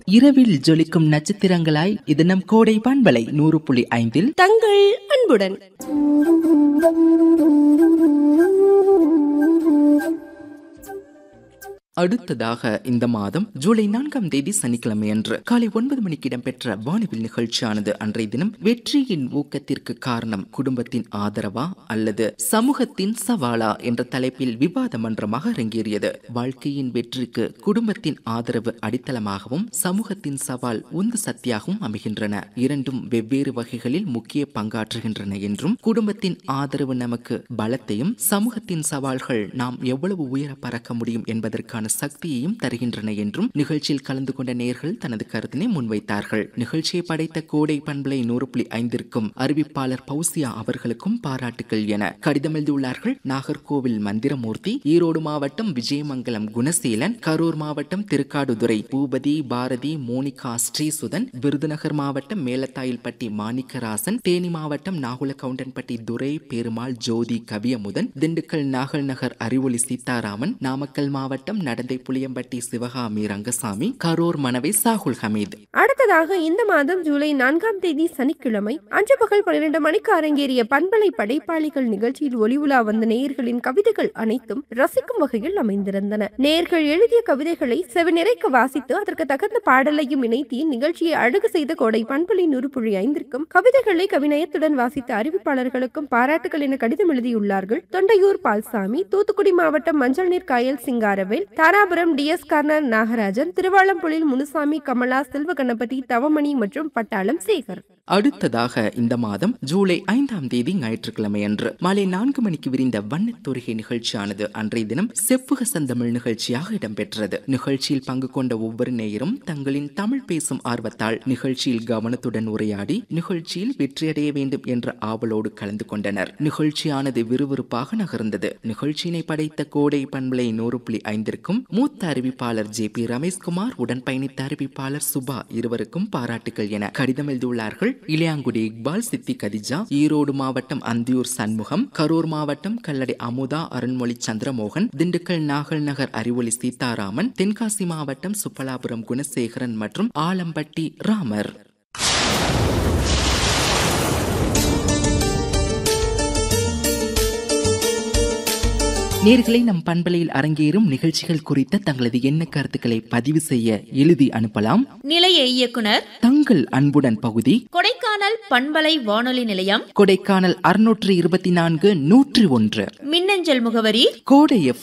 இரவில் ஜொலிக்கும் நட்சத்திரங்களாய் இது நம் கோடை பண்பலை நூறு புள்ளி ஐந்தில் தங்கள் அன்புடன் அடுத்ததாக இந்த மாதம் ஜூலை நான்காம் தேதி சனிக்கிழமை அன்று காலை ஒன்பது மணிக்கு இடம்பெற்ற வானவில் நிகழ்ச்சியானது அன்றைய தினம் வெற்றியின் ஊக்கத்திற்கு காரணம் குடும்பத்தின் ஆதரவா அல்லது சமூகத்தின் சவாலா என்ற தலைப்பில் விவாத மன்றமாக அரங்கேறியது வாழ்க்கையின் வெற்றிக்கு குடும்பத்தின் ஆதரவு அடித்தளமாகவும் சமூகத்தின் சவால் உந்து சக்தியாகவும் அமைகின்றன இரண்டும் வெவ்வேறு வகைகளில் முக்கிய பங்காற்றுகின்றன என்றும் குடும்பத்தின் ஆதரவு நமக்கு பலத்தையும் சமூகத்தின் சவால்கள் நாம் எவ்வளவு உயர பறக்க முடியும் என்பதற்கான சக்தியையும் தருகின்றன என்றும் நிகழ்ச்சியில் கலந்து கொண்ட நேர்கள் தனது கருத்தினை முன்வைத்தார்கள் நிகழ்ச்சியை படைத்த கோடை பண்பலை நூறு புள்ளி ஐந்திற்கும் அறிவிப்பாளர் பௌசியா அவர்களுக்கும் பாராட்டுகள் என கடிதம் எழுதியுள்ளார்கள் நாகர்கோவில் மந்திரமூர்த்தி ஈரோடு மாவட்டம் விஜயமங்கலம் குணசீலன் கரூர் மாவட்டம் திருக்காடுதுறை பூபதி பாரதி மோனிகா ஸ்ரீசுதன் விருதுநகர் மாவட்டம் மேலத்தாயில்பட்டி மாணிக்கராசன் தேனி மாவட்டம் நாகுல கவுண்டன்பட்டி துரை பெருமாள் ஜோதி கவியமுதன் திண்டுக்கல் நாகல் நகர் அறிவொளி சீதாராமன் நாமக்கல் மாவட்டம் நடந்தை புளியம்பட்டி சிவகாமி ரங்கசாமி கரூர் மனவை சாகுல் ஹமீத் அடுத்ததாக இந்த மாதம் ஜூலை நான்காம் தேதி சனிக்கிழமை அன்று பகல் பன்னிரண்டு மணிக்கு அரங்கேறிய பண்பலை படைப்பாளிகள் நிகழ்ச்சியில் ஒளி உலா வந்த நேயர்களின் கவிதைகள் அனைத்தும் ரசிக்கும் வகையில் அமைந்திருந்தன நேயர்கள் எழுதிய கவிதைகளை செவிநிறைக்க வாசித்து அதற்கு தகுந்த பாடலையும் இணைத்து நிகழ்ச்சியை அழகு செய்த கோடை பண்பலை நூறு புள்ளி ஐந்திற்கும் கவிதைகளை கவிநயத்துடன் வாசித்த அறிவிப்பாளர்களுக்கும் பாராட்டுகள் என கடிதம் எழுதியுள்ளார்கள் தொண்டையூர் பால்சாமி தூத்துக்குடி மாவட்டம் மஞ்சள் நீர் காயல் சிங்காரவேல் தாராபுரம் டிஎஸ் கார்னர் நாகராஜன் திருவாளம்புலில் முனுசாமி கமலா செல்வ கணபதி தவமணி மற்றும் பட்டாளம் சேகர் அடுத்ததாக இந்த மாதம் ஜூலை ஐந்தாம் தேதி ஞாயிற்றுக்கிழமை அன்று மாலை நான்கு மணிக்கு விரிந்த வண்ணத்தொருகை நிகழ்ச்சியானது அன்றைய தினம் செப்புக சந்தமிழ் நிகழ்ச்சியாக இடம்பெற்றது நிகழ்ச்சியில் பங்கு கொண்ட ஒவ்வொரு நேயரும் தங்களின் தமிழ் பேசும் ஆர்வத்தால் நிகழ்ச்சியில் கவனத்துடன் உரையாடி நிகழ்ச்சியில் வெற்றியடைய வேண்டும் என்ற ஆவலோடு கலந்து கொண்டனர் நிகழ்ச்சியானது விறுவிறுப்பாக நகர்ந்தது நிகழ்ச்சியினை படைத்த கோடை பண்பலை நூறு புள்ளி ஐந்திற்கும் மூத்த அறிவிப்பாளர் ஜே பி ரமேஷ்குமார் உடன் பயணித்த அறிவிப்பாளர் சுபா இருவருக்கும் பாராட்டுகள் என கடிதம் எழுதியுள்ளார்கள் இளையாங்குடி இக்பால் சித்தி கதிஜா ஈரோடு மாவட்டம் அந்தியூர் சண்முகம் கரூர் மாவட்டம் கல்லடை அமுதா அருண்மொழி சந்திரமோகன் திண்டுக்கல் நாகல் நகர் அறிவொளி சீதாராமன் தென்காசி மாவட்டம் சுப்பலாபுரம் குணசேகரன் மற்றும் ஆலம்பட்டி ராமர் நேர்களை நம் பண்பலையில் அரங்கேறும் நிகழ்ச்சிகள் குறித்த தங்களது எண்ண கருத்துக்களை பதிவு செய்ய எழுதி அனுப்பலாம் நிலைய இயக்குனர் தங்கள் அன்புடன் பகுதி கொடைக்கானல் பண்பலை வானொலி நிலையம் கொடைக்கானல் அறுநூற்று இருபத்தி நான்கு நூற்றி ஒன்று மின்னஞ்சல் முகவரி கோடை எஃப்